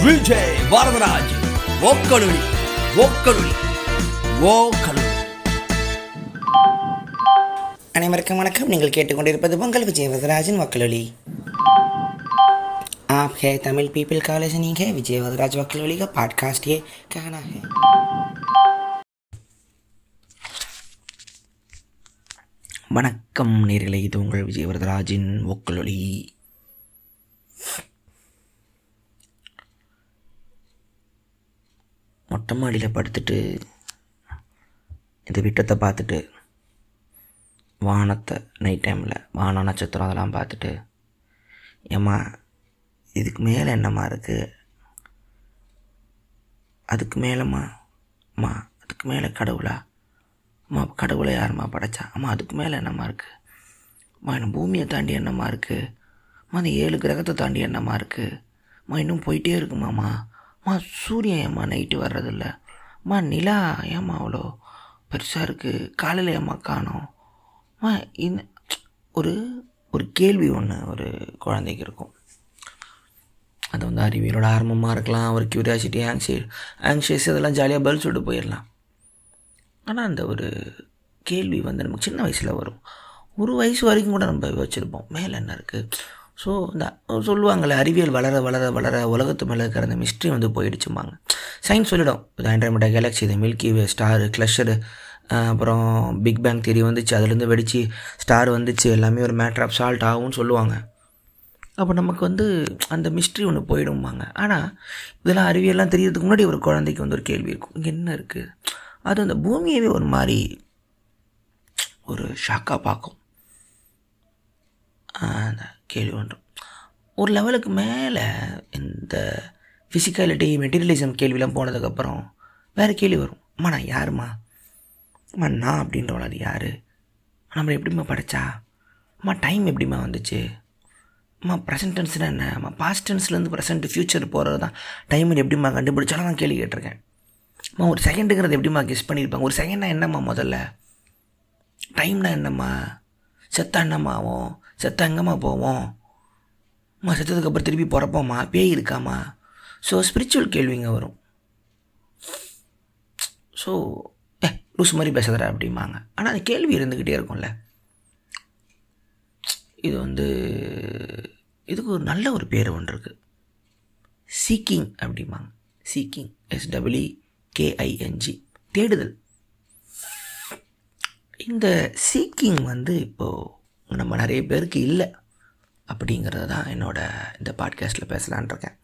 விஜய் வரதராஜ் ஓக்கலுளி ஓக்கலுளி ஓக்கலுளி அனைவருக்கும் வணக்கம் நீங்கள் கேட்டுக்கொண்டிருப்பது பொங்கல் விஜய் வரதராஜன் வக்கலொலி आप है तमिल पीपल का लिसनिंग है विजय वदराज वकलोली का पॉडकास्ट ये कहना है வணக்கம் நேர்களே இது உங்கள் விஜய் வரதராஜின் ஒக்கலொலி மொட்டை மாடியில் படுத்துட்டு இந்த விட்டத்தை பார்த்துட்டு வானத்தை நைட் டைமில் வானம் நட்சத்திரம் அதெல்லாம் பார்த்துட்டு ஏம்மா இதுக்கு மேலே என்னம்மா இருக்குது அதுக்கு மேலேம்மா அம்மா அதுக்கு மேலே கடவுளா அம்மா கடவுளை யாரும்மா படைச்சா அம்மா அதுக்கு மேலே என்னம்மா இருக்குது அம்மா இன்னும் பூமியை தாண்டி என்னம்மா இருக்குது அம்மா அந்த ஏழு கிரகத்தை தாண்டி என்னம்மா இருக்குது அம்மா இன்னும் போயிட்டே இருக்குமாம்மா அம்மா சூரியன் ஏம்மா நைட்டு வர்றதில்ல அம்மா நிலா ஏம்மா அவ்வளோ பெருசாக இருக்குது காலையில் ஏம்மா காணோம் அம்மா இந்த ஒரு ஒரு கேள்வி ஒன்று ஒரு குழந்தைக்கு இருக்கும் அது வந்து அறிவியலோட ஆரம்பமாக இருக்கலாம் ஒரு க்யூரியாசிட்டி ஆங்ஷியஸ் ஆங்ஷியஸ் இதெல்லாம் ஜாலியாக பதில் சொல்லிட்டு போயிடலாம் ஆனால் அந்த ஒரு கேள்வி வந்து நமக்கு சின்ன வயசில் வரும் ஒரு வயசு வரைக்கும் கூட நம்ம வச்சுருப்போம் மேலே என்ன இருக்குது ஸோ இந்த சொல்லுவாங்கள்ல அறிவியல் வளர வளர வளர உலகத்து மேலே இருக்கிற அந்த மிஸ்ட்ரி வந்து போயிடுச்சுமாங்க சயின்ஸ் சொல்லிடும் இது ஆண்ட்ராய்மெண்டா கேலக்ஸி இது மில்கி வே ஸ்டாரு கிளஷரு அப்புறம் பிக் பேங் தியரி வந்துச்சு அதுலேருந்து வெடிச்சு ஸ்டார் வந்துச்சு எல்லாமே ஒரு மேட்ரு ஆஃப் சால்ட் ஆகும்னு சொல்லுவாங்க அப்போ நமக்கு வந்து அந்த மிஸ்ட்ரி ஒன்று போயிடும்பாங்க ஆனால் இதெல்லாம் அறிவியெல்லாம் தெரியறதுக்கு முன்னாடி ஒரு குழந்தைக்கு வந்து ஒரு கேள்வி இருக்கும் இங்கே என்ன இருக்குது அது அந்த பூமியவே ஒரு மாதிரி ஒரு ஷாக்காக பார்க்கும் அந்த கேள்வி ஒன்றும் ஒரு லெவலுக்கு மேலே இந்த ஃபிசிக்காலிட்டி மெட்டீரியலிசம் கேள்விலாம் போனதுக்கப்புறம் வேறு கேள்வி வரும் அம்மா நான் யாருமா அம்மா நான் அப்படின்றவள் அது யார் நம்மளை எப்படிம்மா படைச்சா அம்மா டைம் எப்படிம்மா வந்துச்சு அம்மா ப்ரெசன்ட் டென்ஸ்னால் என்ன அம்மா பாஸ்ட் டென்ஸ்லேருந்து ப்ரெசென்ட் ஃப்யூச்சர் போகிறது தான் டைம் எப்படிம்மா கண்டுபிடிச்சாலும் நான் கேள்வி கேட்டிருக்கேன் அம்மா ஒரு செகண்டுங்கிறது எப்படிம்மா கெஸ் பண்ணியிருப்பாங்க ஒரு செகண்ட்னா என்னம்மா முதல்ல டைம்னா என்னம்மா செத்தா என்னம்மா ஆகும் செத்தா எங்கம்மா போவோம் அம்மா செத்ததுக்கப்புறம் திருப்பி பிறப்போம்மா பேய் இருக்காம்மா ஸோ ஸ்பிரிச்சுவல் கேள்விங்க வரும் ஸோ ஏ லூஸ் மாதிரி பேசுகிறா அப்படிம்பாங்க ஆனால் அந்த கேள்வி இருந்துக்கிட்டே இருக்கும்ல இது வந்து இதுக்கு ஒரு நல்ல ஒரு பேர் ஒன்று இருக்குது சீக்கிங் அப்படிம்பாங்க சீக்கிங் எஸ்டபிள்இ கேஐஎன்ஜி தேடுதல் இந்த சீக்கிங் வந்து இப்போது நம்ம நிறைய பேருக்கு இல்லை அப்படிங்கிறது தான் என்னோட இந்த பாட்காஸ்ட்டில் பேசலான் இருக்கேன்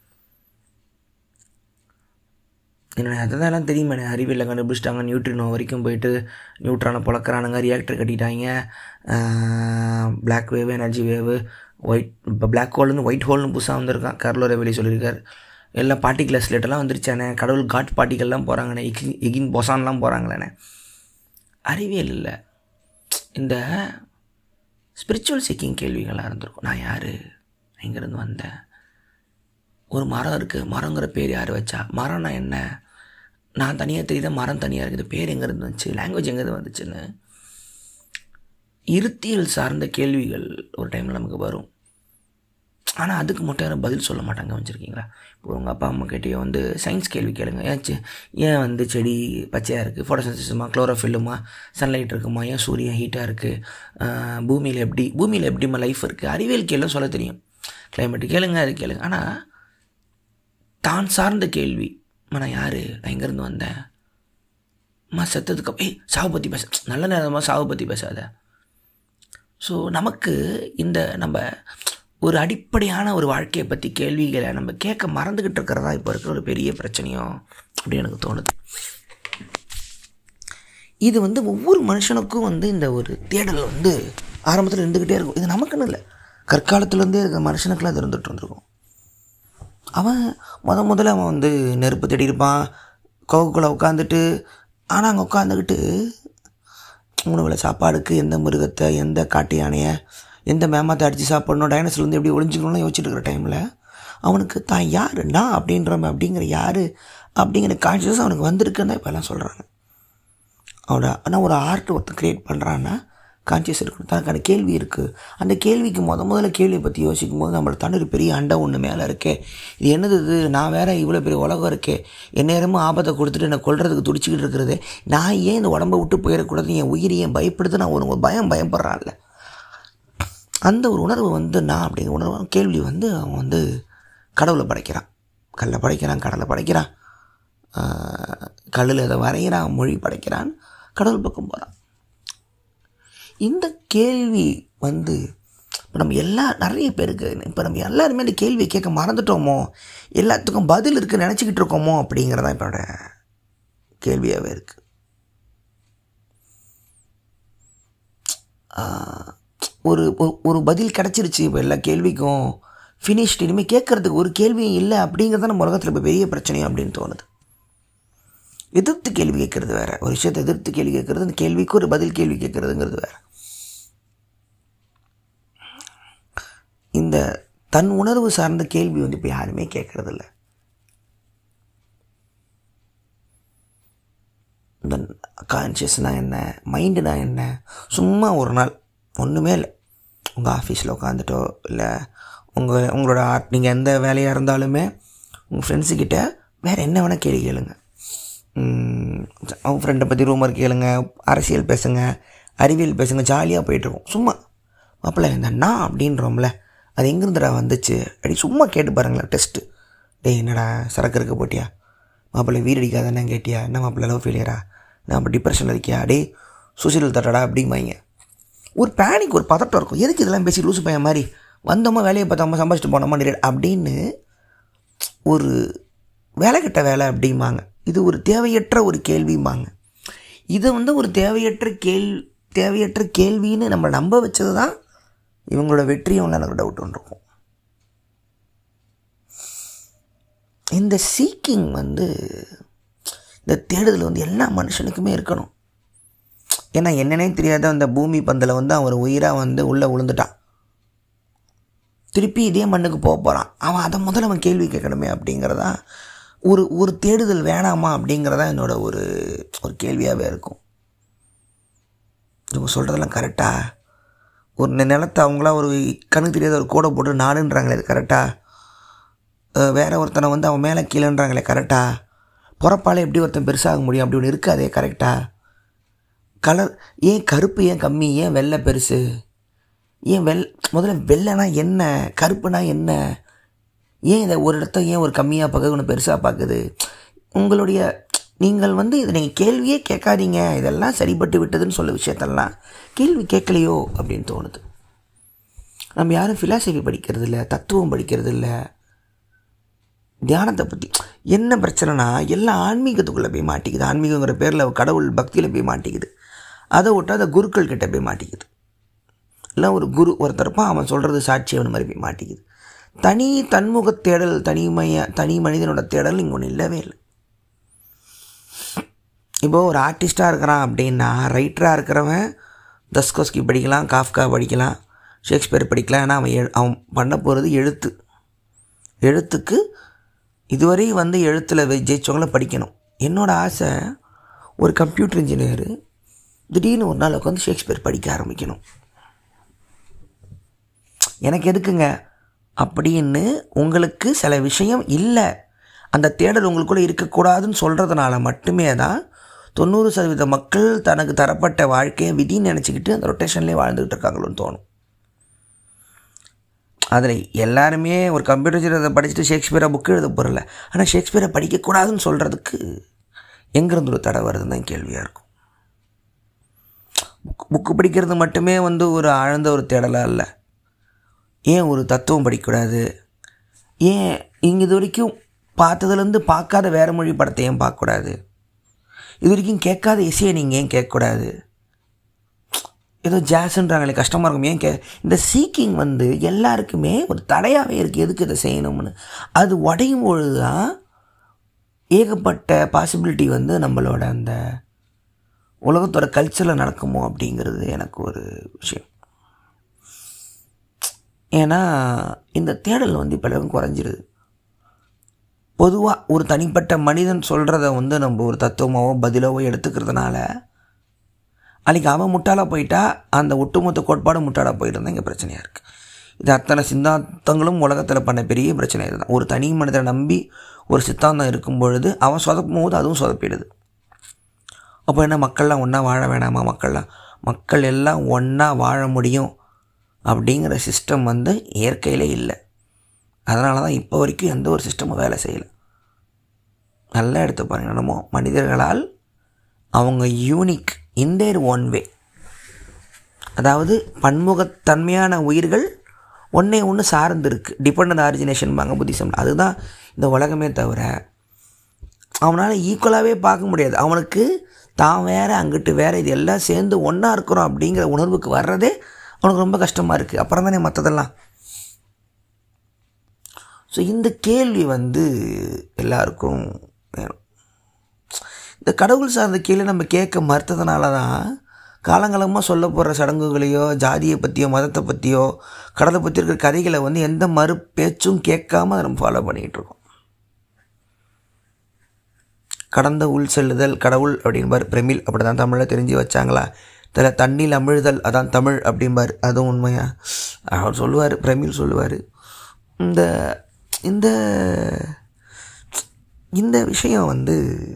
என்ன அதெல்லாம் தெரியுமே அறிவியலில் கண்டுபிடிச்சிட்டாங்க நியூட்ரினோ வரைக்கும் போயிட்டு நியூட்ரானை புழக்கிறானுங்க ரியாக்டர் கட்டிட்டாங்க black wave energy wave white இப்போ பிளாக் ஹோல்னு ஒயிட் ஹோல்னு புதுசாக வந்திருக்கான் கர்லோ ரெவலி சொல்லியிருக்காரு எல்லாம் பார்ட்டிகுலர் ஸ்லேட்டெல்லாம் வந்துருச்சானே கடவுள் காட் பார்ட்டிகள்லாம் போகிறாங்கண்ணே எகின் எகின் பொசான்லாம் போகிறாங்களேண்ணே அறிவியல் இல்லை இந்த ஸ்பிரிச்சுவல் சீக்கிங் கேள்விகளாக இருந்திருக்கும் நான் யார் எங்கேருந்து வந்தேன் ஒரு மரம் இருக்குது மரங்கிற பேர் யார் வச்சா மரம்னா என்ன நான் தனியாக தெரியுத மரம் தனியாக இருக்குது பேர் எங்கேருந்து வந்துச்சு லாங்குவேஜ் எங்கேருந்து வந்துச்சுன்னு இருத்தியல் சார்ந்த கேள்விகள் ஒரு டைமில் நமக்கு வரும் ஆனால் அதுக்கு மட்டும் யாரும் பதில் சொல்ல மாட்டாங்க வச்சுருக்கீங்களா இப்போ உங்கள் அப்பா அம்மா கிட்டேயே வந்து சயின்ஸ் கேள்வி கேளுங்க ஏன் செ- ஏன் வந்து செடி பச்சையாக இருக்குது ஃபோட்டோசன்சிஸுமா குளோரோஃபில்லுமா சன்லைட் இருக்குமா ஏன் சூரியன் ஹீட்டாக இருக்குது பூமியில் எப்படி பூமியில் எப்படிமா லைஃப் இருக்குது அறிவியல் கேள்வி சொல்ல தெரியும் climate கேளுங்க அது கேளுங்க ஆனால் தான் சார்ந்த கேள்வி அம்மா, நான் யார் நான் எங்கேருந்து வந்தேன் அம்மா செத்ததுக்கு அப்~ ஏய் சாவை பற்றி பேச நல்ல நேரமாக சாவை பற்றி பேசாத ஸோ நமக்கு இந்த நம்ம ஒரு அடிப்படையான ஒரு வாழ்க்கையை பற்றி கேள்விகளை நம்ம கேட்க மறந்துக்கிட்டு இருக்கிறதா இப்போ இருக்கிற ஒரு பெரிய பிரச்சனையும் அப்படின்னு எனக்கு தோணுது இது வந்து ஒவ்வொரு மனுஷனுக்கும் வந்து இந்த ஒரு தேடல் வந்து ஆரம்பத்தில் இருந்துக்கிட்டே இருக்கும் இது நமக்குன்னு இல்லை கற்காலத்துலேருந்தே இருக்க மனுஷனுக்கெல்லாம் அது இருந்துகிட்டு இருந்திருக்கும் அவன் முத முதல்ல அவன் வந்து நெருப்பு தேடி இருப்பான் கோவுக்குள்ளே உட்காந்துட்டு ஆனால் அங்கே உட்காந்துக்கிட்டு உணவில் சாப்பாடுக்கு எந்த மிருகத்தை எந்த காட்டு யானையை எந்த மேமாத்தை அடித்து சாப்பிடணும் டைனோசர் வந்து எப்படி ஒளிஞ்சிக்கணும்னு யோசிச்சுட்டு இருக்கிற டைமில் அவனுக்கு தான் யார் நான் அப்படின்றவன் அப்படிங்கிற யார் அப்படிங்கிற கான்ஷியஸ் அவனுக்கு வந்திருக்குன்னு தான் இப்போல்லாம் சொல்கிறாங்க அவனோட ஆனால் ஒரு ஆர்ட் ஒருத்தன் க்ரியேட் பண்ணுறான்னா கான்சியஸ் இருக்கணும் தனக்கான கேள்வி இருக்குது அந்த கேள்விக்கு முத முதல்ல கேள்வியை பற்றி யோசிக்கும் போது நம்மளை தாண்டி ஒரு பெரிய அண்டம் ஒன்று மேலே இருக்கே இது என்னது இது நான் வேற இவ்வளோ பெரிய உலகம் இருக்கே எந்நேரமும் ஆபத்தை கொடுத்துட்டு என்னை கொல்றதுக்கு துடிச்சிக்கிட்டு இருக்கிறது நான் ஏன் இந்த உடம்பை விட்டு போயிடக்கூடாது என் உயிர் ஏன் பயப்படுது நான் ஒரு ஒரு பயம் பயப்படுறான்ல அந்த ஒரு உணர்வு வந்து நான் அப்படிங்கிற உணர்வு கேள்வி வந்து அவன் வந்து கடவுளை படைக்கிறான் கல்லை படைக்கிறான் கடலை படைக்கிறான் கல்லில் அதை வரைகிறான் மொழி படைக்கிறான் கடவுள் பக்கம் போகிறான் இந்த கேள்வி வந்து இப்போ நம்ம எல்லா நிறைய பேருக்கு இப்போ நம்ம எல்லாருமே இந்த கேள்வியை கேட்க மறந்துட்டோமோ எல்லாத்துக்கும் பதில் இருக்குன்னு நினச்சிக்கிட்டு இருக்கோமோ அப்படிங்கிறதான் இப்போ என்னோட கேள்வியாகவே இருக்குது ஒரு ஒரு- ஒரு பதில் கிடச்சிருச்சு இப்போ எல்லா கேள்விக்கும் ஃபினிஷ்ட் இனிமேல் கேட்குறதுக்கு ஒரு கேள்வியும் இல்லை அப்படிங்கிறது தான் நம்ம உலகத்தில் இப்போ பெரிய பிரச்சனையும் அப்படின்னு தோணுது எதிர்த்து கேள்வி கேட்கறது வேற ஒரு விஷயத்தை எதிர்த்து கேள்வி கேட்கறது அந்த கேள்விக்கு ஒரு பதில் கேள்வி கேட்கறதுங்கிறது வேற இந்த தன் உணர்வு சார்ந்த கேள்வி வந்து இப்போ யாருமே கேட்கறதில்ல இந்த கான்ஷியஸ்னால் என்ன மைண்டுனா என்ன சும்மா ஒரு நாள் ஒன்றுமே இல்லை உங்கள் ஆஃபீஸில் உட்காந்துட்டோ இல்லை உங்கள் உங்களோட ஆர்ட் நீங்கள் எந்த வேலையாக இருந்தாலுமே உங்கள் ஃப்ரெண்ட்ஸுக்கிட்ட வேறு என்ன வேணால் கேள்வி கேளுங்க உம், அவங்க ஃப்ரெண்டை பற்றி ரூமர் கேளுங்க அரசியல் பேசுங்க அறிவியல் பேசுங்க ஜாலியாக போயிட்டுருக்கோம் சும்மா மாப்பிள்ள இந்த நான் அப்படின்றோம்ல அது எங்கேருந்துடா வந்துச்சு அப்படி சும்மா கேட்டு பாருங்களேன் டெஸ்ட்டு டேய் என்னடா சரக்கு இருக்க போட்டியா மாப்பிள்ளை வீடு அடிக்காதானே கேட்டியா என்ன மாப்பிள்ளை லவ் ஃபெயிலியரா நான் அப்போ டிப்ரெஷனில் இருக்கியா டேய் சூசைடல் தட்டடா அப்படிம்பாங்க ஒரு பேனிக் ஒரு பதட்டம் இருக்கும் எதுக்கு இதெல்லாம் பேசி லூசு பையன் மாதிரி வந்தோமா வேலையை பார்த்தோமா சம்பாதிச்சிட்டு போனோமா நிறைய அப்படின்னு ஒரு வேலை கெட்ட வேலை அப்படிம்பாங்க இது ஒரு தேவையற்ற ஒரு கேள்விம்பாங்க இதை வந்து ஒரு தேவையற்ற கேள் தேவையற்ற கேள்வின்னு நம்ம நம்ப வச்சது தான் இவங்களோட வெற்றியும் எனக்கு டவுட் ஒன்று இருக்கும் இந்த சீக்கிங் வந்து இந்த தேடுதல் வந்து எல்லா மனுஷனுக்குமே இருக்கணும் ஏன்னா என்னன்னே தெரியாத அந்த பூமி பந்தில் வந்து அவன் ஒரு உயிராக வந்து உள்ளே விழுந்துட்டான் திருப்பி இதே மண்ணுக்கு போக போகிறான் அவன் அதை முதல்ல அவன் கேள்வி கேட்கணுமே அப்படிங்கிறதா ஒரு ஒரு தேடுதல் வேணாமா அப்படிங்கிறதா என்னோட ஒரு ஒரு கேள்வியாகவே இருக்கும் இவங்க சொல்கிறதெல்லாம் கரெக்டாக ஒரு நி- நிலத்தை அவங்களா ஒரு கண்ணுக்கு தெரியாத ஒரு கோடை போட்டு நாடுன்றாங்களே இது கரெக்டாக வேற ஒருத்தனை வந்து அவன் மேலே கீழேன்றாங்களே கரெக்டாக பிறப்பாலே எப்படி ஒருத்தன் பெருசாக முடியும் அப்படி ஒன்று இருக்காதே கரெக்டாக கலர் ஏன் கருப்பு ஏன் கம்மி ஏன் வெள்ளை பெருசு ஏன் வெள் முதல்ல வெள்ளைனா என்ன கருப்புனா என்ன ஏன் இதை ஒரு இடத்த ஏன் ஒரு கம்மியாக பார்க்குது ஒன்று பெருசாக பார்க்குது உங்களுடைய நீங்கள் வந்து இதை நீங்கள் கேள்வியே கேட்காதீங்க இதெல்லாம் சரிப்பட்டு விட்டதுன்னு சொல்ல விஷயத்தெல்லாம் கேள்வி கேட்கலையோ அப்படின்னு தோணுது நம்ம யாரும் ஃபிலாசபி படிக்கிறது இல்லை தத்துவம் படிக்கிறது இல்லை தியானத்தை பற்றி என்ன பிரச்சனைனா எல்லாம் ஆன்மீகத்துக்குள்ளே போய் மாட்டிக்குது ஆன்மீகங்கிற பேரில் கடவுள் பக்தியில் போய் மாட்டிக்குது அதை விட்டு அதை குருக்கள் கிட்ட போய் மாட்டிக்குது இல்லை ஒரு குரு ஒருத்தரப்பா அவன் சொல்கிறது சாட்சி அவன் மாதிரி போய் மாட்டிக்குது தனி தன்முக தேடல் தனிமைய தனி மனிதனோட தேடல் இங்கே ஒன்று இல்லவே இல்லை இப்போ ஒரு ஆர்டிஸ்ட்டாக இருக்கிறான் அப்படின்னா ரைட்டராக இருக்கிறவன் தஸ்கோஸ்கி படிக்கலாம் காஃப்கா படிக்கலாம் ஷேக்ஸ்பியர் படிக்கலாம் ஏன்னா அவன் எழு- அவன் பண்ண போகிறது எழுத்து எழுத்துக்கு இதுவரை வந்து எழுத்தில் ஜெயிச்சவங்கள படிக்கணும் என்னோட ஆசை ஒரு கம்ப்யூட்டர் இன்ஜினியர் திடீர்னு ஒரு நாள் உட்காந்து ஷேக்ஸ்பியர் படிக்க ஆரம்பிக்கணும் எனக்கு எதுக்குங்க அப்படின்னு உங்களுக்கு சில விஷயம் இல்லை அந்த தேடல் உங்களுக்குள்ளே இருக்கக்கூடாதுன்னு சொல்கிறதுனால மட்டுமே தான் தொண்ணூறு சதவீத மக்கள் தனக்கு தரப்பட்ட வாழ்க்கையை விதின்னு நினச்சிக்கிட்டு அந்த ரொட்டேஷன்லேயே வாழ்ந்துக்கிட்டு இருக்காங்களோன்னு தோணும் அதில் எல்லாருமே ஒரு கம்ப்யூட்டர் இன்ஜினியரை படிச்சுட்டு ஷேக்ஸ்பியரை புக்கு எழுத போகிறல ஆனால் ஷேக்ஸ்பியரை படிக்கக்கூடாதுன்னு சொல்கிறதுக்கு எங்கேருந்து ஒரு தடை வருதுன்னு தான் கேள்வியாக இருக்கும் புக் புக்கு படிக்கிறது மட்டுமே வந்து ஒரு ஆழ்ந்த ஒரு தேடலாக இல்லை ஏன் ஒரு தத்துவம் படிக்கக்கூடாது ஏன் இங்கே இது வரைக்கும் பார்த்ததுலேருந்து பார்க்காத வேறு மொழி படத்தை ஏன் பார்க்கக்கூடாது இது வரைக்கும் கேட்காத இசையை நீங்கள் ஏன் கேட்கக்கூடாது ஏதோ ஜாஸ்ன்றாங்களே கஷ்டமாக இருக்கும் ஏன் கே இந்த சீக்கிங் வந்து எல்லாருக்குமே ஒரு தடையாகவே இருக்குது எதுக்கு இதை செய்யணும்னு அது உடையும் பொழுது தான் ஏகப்பட்ட பாசிபிலிட்டி வந்து நம்மளோட அந்த உலகத்தோட கல்ச்சரில் நடக்குமோ அப்படிங்கிறது எனக்கு ஒரு விஷயம் ஏன்னா இந்த தேடல் வந்து இப்போ எல்லாரும் குறைஞ்சிருது பொதுவாக ஒரு தனிப்பட்ட மனிதன் சொல்கிறத வந்து நம்ம ஒரு தத்துவமாவோ பதிலாவோ எடுத்துக்கிறதுனால அன்றைக்கி அவன் முட்டாளாக போயிட்டா அந்த ஒட்டுமொத்த கோட்பாடும் முட்டாளாக போயிட்டு இங்கே பிரச்சனையாக இருக்குது இது அத்தனை சித்தாந்தங்களும் உலகத்தில் பண்ண பெரிய பிரச்சனை இதுதான் ஒரு தனி மனிதனை நம்பி ஒரு சித்தாந்தம் இருக்கும் பொழுது அவன் சொதப்பும் போது அதுவும் சொதப்பிடுது அப்போ என்ன மக்கள்லாம் ஒன்றா வாழ வேணாமா மக்கள்லாம் மக்கள் எல்லாம் ஒன்றா வாழ முடியும் அப்படிங்கிற சிஸ்டம் வந்து இயற்கையிலே இல்லை அதனால தான் இப்போ வரைக்கும் எந்த ஒரு சிஸ்டமும் வேலை செய்யலை நல்லா எடுத்து பாருங்க என்னமோ மனிதர்களால் அவங்க யூனிக் இன் தேர் ஒன் வே அதாவது பன்முகத்தன்மையான உயிர்கள் ஒன்றே ஒன்று சார்ந்து இருக்குது டிபெண்ட் ஆரிஜினேஷன் பாங்க புத்திசம் அதுதான் இந்த உலகமே தவிர அவனால் ஈக்குவலாகவே பார்க்க முடியாது அவனுக்கு தான் வேறு அங்கிட்டு வேறு இது எல்லாம் சேர்ந்து ஒன்றா இருக்கிறோம் அப்படிங்கிற உணர்வுக்கு வர்றதே அவனுக்கு ரொம்ப கஷ்டமாக இருக்குது அப்புறம் தானே மற்றதெல்லாம் ஸோ இந்த கேள்வி வந்து எல்லாருக்கும் வேணும் இந்த கடவுள் சார்ந்த கேள்வி நம்ம கேட்க மறுத்ததுனால தான் காலங்காலமாக சொல்ல போகிற சடங்குகளையோ ஜாதியை பற்றியோ மதத்தை பற்றியோ கடலை பற்றி இருக்கிற கதைகளை வந்து எந்த மறு பேச்சும் கேட்காம அதை நம்ம ஃபாலோ பண்ணிகிட்டு இருக்கோம் கடந்த உள் செல்லுதல் கடவுள் அப்படின்பார் பிரமிழ் அப்படி தான் தமிழில் தெரிஞ்சு வச்சாங்களா இதில் தண்ணில் அமிழ்தல் அதான் தமிழ் அப்படிம்பார் அதுவும் உண்மையா அவர் சொல்லுவார் பிரமிழ் சொல்லுவார் இந்த இந்த இந்த விஷயம் வந்து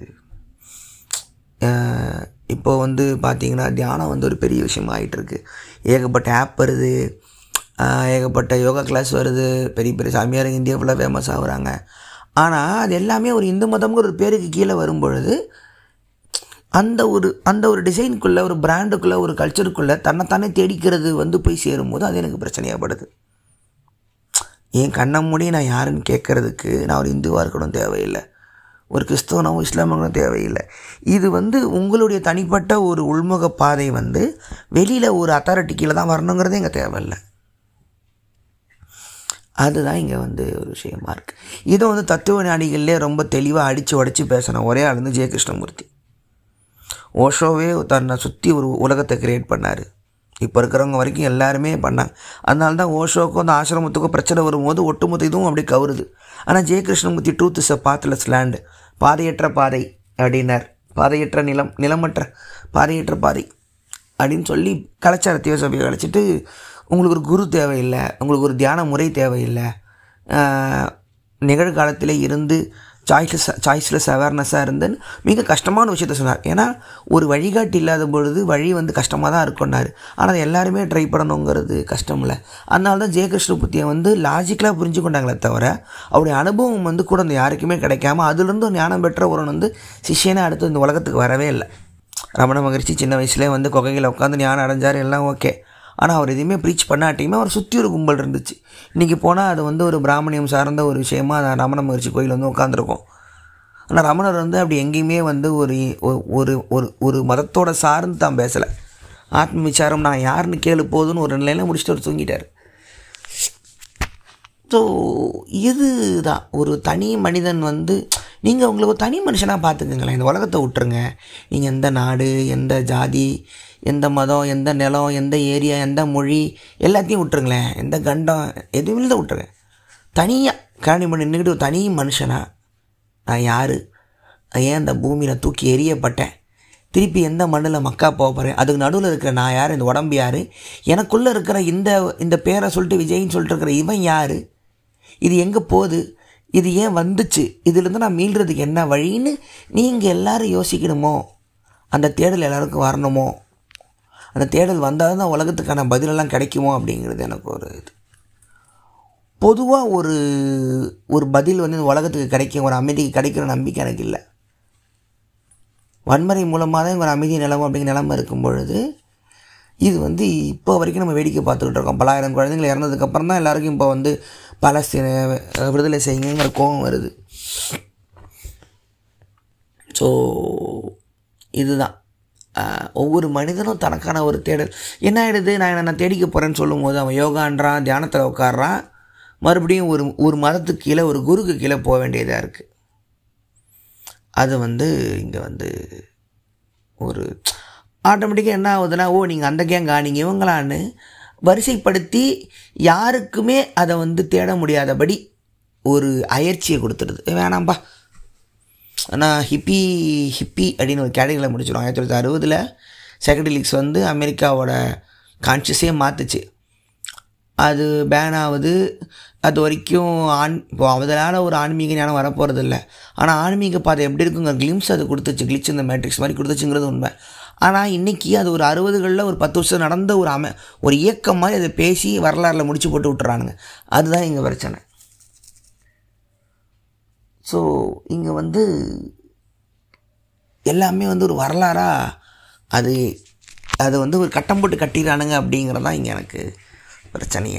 இப்போ வந்து பார்த்திங்கன்னா தியானம் வந்து ஒரு பெரிய விஷயம் ஆகிட்டுருக்கு ஏகப்பட்ட ஆப் வருது ஏகப்பட்ட யோகா கிளாஸ் வருது பெரிய பெரிய சாமியார் இந்தியா ஃபுல்லாக ஃபேமஸ் ஆகுறாங்க ஆனால் அது எல்லாமே ஒரு இந்து மதம்ங்கிற ஒரு பேருக்கு கீழே வரும் பொழுது அந்த ஒரு அந்த ஒரு டிசைனுக்குள்ளே ஒரு பிராண்டுக்குள்ளே ஒரு கல்ச்சருக்குள்ளே தன்னைத்தானே தேடிக்கிறது வந்து போய் சேரும்போது அது எனக்கு பிரச்சனையாகப்படுது என் கண்ணை மூடி நான் யாருன்னு கேட்குறதுக்கு நான் ஒரு இந்துவாக இருக்கணும் தேவையில்லை ஒரு கிறிஸ்தவனோ இஸ்லாமோ தேவையில்லை இது வந்து உங்களுடைய தனிப்பட்ட ஒரு உள்முக பாதை வந்து வெளியில் ஒரு அத்தாரிட்டி கீழே தான் வரணுங்கிறதே இங்கே தேவையில்லை அதுதான் இங்கே வந்து ஒரு விஷயமா இருக்குது இதை வந்து தத்துவ ஞானிகள்லேயே ரொம்ப தெளிவாக அடித்து உடச்சி பேசின ஒரே ஆள் வந்து ஜெய கிருஷ்ணமூர்த்தி ஓஷோவே தன்னை சுற்றி ஒரு உலகத்தை கிரியேட் பண்ணார் இப்போ இருக்கிறவங்க வரைக்கும் எல்லாருமே பண்ணாங்க அதனால தான் ஓஷோக்கும் அந்த ஆசிரமத்துக்கும் பிரச்சனை வரும்போது ஒட்டுமொத்த இதுவும் அப்படியே கவுருது ஆனால் ஜெய Krishnamurti truth is a pathless land பாதையற்ற பாதை அப்படின்னார் பாதையற்ற நிலம் நிலமற்ற பாதையற்ற பாதை அப்படின்னு சொல்லி கலாச்சார தேவசபையை கழிச்சிட்டு உங்களுக்கு ஒரு குரு தேவையில்லை உங்களுக்கு ஒரு தியான முறை தேவையில்லை நிகழ்காலத்தில் இருந்து சாய்ஸ்லெஸ் சாய்ஸ்லெஸ் அவேர்னஸாக இருந்துன்னு மிக கஷ்டமான விஷயத்த சொன்னார் ஏன்னா ஒரு வழிகாட்டி இல்லாத பொழுது வழி வந்து கஷ்டமாக தான் இருக்கும்னாரு ஆனால் அதை எல்லாருமே ட்ரை பண்ணணுங்கிறது கஷ்டம் இல்லை அதனால தான் ஜெயகிருஷ்ணபுத்தியை வந்து லாஜிக்கலாக புரிஞ்சு கொண்டாங்களே தவிர அவருடைய அனுபவம் வந்து கூட அந்த யாருக்குமே கிடைக்காம அதுலேருந்து ஞானம் பெற்ற ஒருவன் வந்து சிஷியனை அடுத்து இந்த உலகத்துக்கு வரவே இல்லை ரமண மகரிஷி சின்ன வயசுலேயே வந்து குகையில் உட்காந்து ஞானம் அடைஞ்சார் எல்லாம் ஓகே ஆனால் அவர் எதுவுமே ப்ரீச் பண்ணாட்டியுமே அவர் சுற்றி ஒரு கும்பல் இருந்துச்சு இன்றைக்கி போனால் அது வந்து ஒரு பிராமணியம் சார்ந்த ஒரு விஷயமா அந்த ரமண மகர்ஷி கோயில் வந்து உட்காந்துருக்கும் ஆனால் ரமணர் வந்து அப்படி எங்கேயுமே வந்து ஒரு ஒரு ஒரு ஒரு மதத்தோட சார்ந்து தான் பேசலை ஆத்ம விசாரம் நான் யாருன்னு கேளு போதுன்னு ஒரு நிலையில் முடிச்சுட்டு அவர் தூங்கிட்டார் ஸோ இதுதான் ஒரு தனி மனிதன் வந்து நீங்கள் உங்களை ஒரு தனி மனுஷனாக பார்த்துக்குங்களேன் இந்த உலகத்தை விட்டுருங்க நீங்கள் எந்த நாடு எந்த ஜாதி எந்த மதம் எந்த நிலம் எந்த ஏரியா எந்த மொழி எல்லாத்தையும் விட்டுருங்களேன் எந்த கண்டம் எதுவுமே தான் விட்டுருங்க தனியாக கரணி பண்ணி நின்றுக்கிட்டு ஒரு தனி மனுஷனாக நான் யார் ஏன் அந்த பூமியில் தூக்கி எரியப்பட்டேன் திருப்பி எந்த மண்ணில் மக்கா போக போகிறேன் அதுக்கு நடுவில் இருக்கிற நான் யார் இந்த உடம்பு யார் எனக்குள்ளே இருக்கிற இந்த இந்த பேரை சொல்லிட்டு விஜய்ன்னு சொல்லிட்டு இருக்கிற இவன் யார் இது எங்கே போகுது இது ஏன் வந்துச்சு இதுலேருந்து நான் மீள்றதுக்கு என்ன வழின்னு நீங்கள் எல்லோரும் யோசிக்கணுமோ அந்த தேடல் எல்லாருக்கும் வரணுமோ அந்த தேடல் வந்தால் தான் உலகத்துக்கான பதிலெல்லாம் கிடைக்குமோ அப்படிங்கிறது எனக்கு ஒரு இது பொதுவாக ஒரு ஒரு பதில் வந்து இந்த உலகத்துக்கு கிடைக்கும் ஒரு அமைதிக்கு கிடைக்கிற நம்பிக்கை எனக்கு இல்லை வன்முறை மூலமாக தான் ஒரு அமைதி நிலவும் அப்படிங்கிற நிலமை இருக்கும் பொழுது இது வந்து இப்போ வரைக்கும் நம்ம வேடிக்கை பார்த்துக்கிட்டு இருக்கோம் பலாயிரம் குழந்தைங்கள் இறந்ததுக்கப்புறம் தான் எல்லாருக்கும் இப்போ வந்து பலஸ்தீன விடுதலை செய்யுங்கிற கோபம் வருது ஸோ இதுதான் ஒவ்வொரு மனிதனும் தனக்கான ஒரு தேடல் என்ன ஆகிடுது நான் என்ன தேடிக்க போகிறேன்னு சொல்லும்போது அவன் யோகான்றான் தியானத்தில் உட்காடுறான் மறுபடியும் ஒரு ஒரு மதத்துக்கு கீழே ஒரு குருக்கு கீழே போக வேண்டியதாக இருக்குது அது வந்து இங்கே வந்து ஒரு ஆட்டோமேட்டிக்காக என்ன ஆகுதுன்னா ஓ நீங்கள் அந்த கேங்கா நீங்கள் இவங்களான்னு வரிசைப்படுத்தி யாருக்குமே அதை வந்து தேட முடியாதபடி ஒரு அயற்சியை கொடுத்துடுது வேணாம்பா ஆனால் ஹிப்பி ஹிப்பி அப்படின்னு ஒரு கேட்டகரியில் முடிச்சிடும் ஆயிரத்தி தொள்ளாயிரத்தி அறுபதில் செகடலிக்ஸ் வந்து அமெரிக்காவோட கான்ஷியஸே மாற்றுச்சு அது பேன் ஆகுது அது வரைக்கும் ஆண் இப்போ அதனால் ஒரு ஆன்மீக ஞானம் வரப்போகிறது இல்லை ஆனால் ஆன்மீக பாதை எப்படி இருக்குங்க கிளிம்ஸ் அது கொடுத்துச்சு கிளிச் இந்த மேட்ரிக்ஸ் மாதிரி கொடுத்துச்சுங்கிறது உண்மை ஆனால் இன்றைக்கி அது ஒரு அறுபதுகளில் ஒரு பத்து வருஷம் நடந்த ஒரு அமை ஒரு இயக்கம் மாதிரி அதை பேசி வரலாறில் முடிச்சு போட்டு விட்டுறானுங்க அதுதான் இங்கே பிரச்சனை ஸோ இங்கே வந்து எல்லாமே வந்து ஒரு வரலாறாக அது அது வந்து ஒரு கட்டம் போட்டு கட்டிடுறானுங்க அப்படிங்கிறது தான் இங்கே எனக்கு பிரச்சனையே